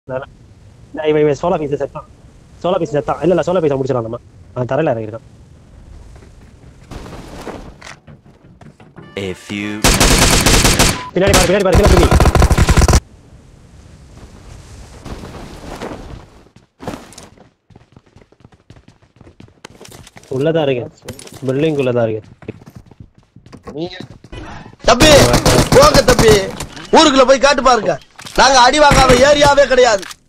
இல்ல, இவன் இவன் சோலா பீஸ் செத்தான் சோலா பீஸ் செத்தான் இல்ல இல்ல சோலா பீஸை முடிச்சிடலாம் நம்ம அவன் தரையில இறங்கிருக்கான் A few பின்னாடி பாரு பின்னாடி பாரு கீழே தூக்கி உள்ளதான் இருக்கு பில்டிங் உள்ளதான் இருக்கு தம்பி போங்க தம்பி ஊருக்குள்ள போய் காட்டு பாருங்க நாங்க அடி வாங்காத ஏரியாவே கிடையாது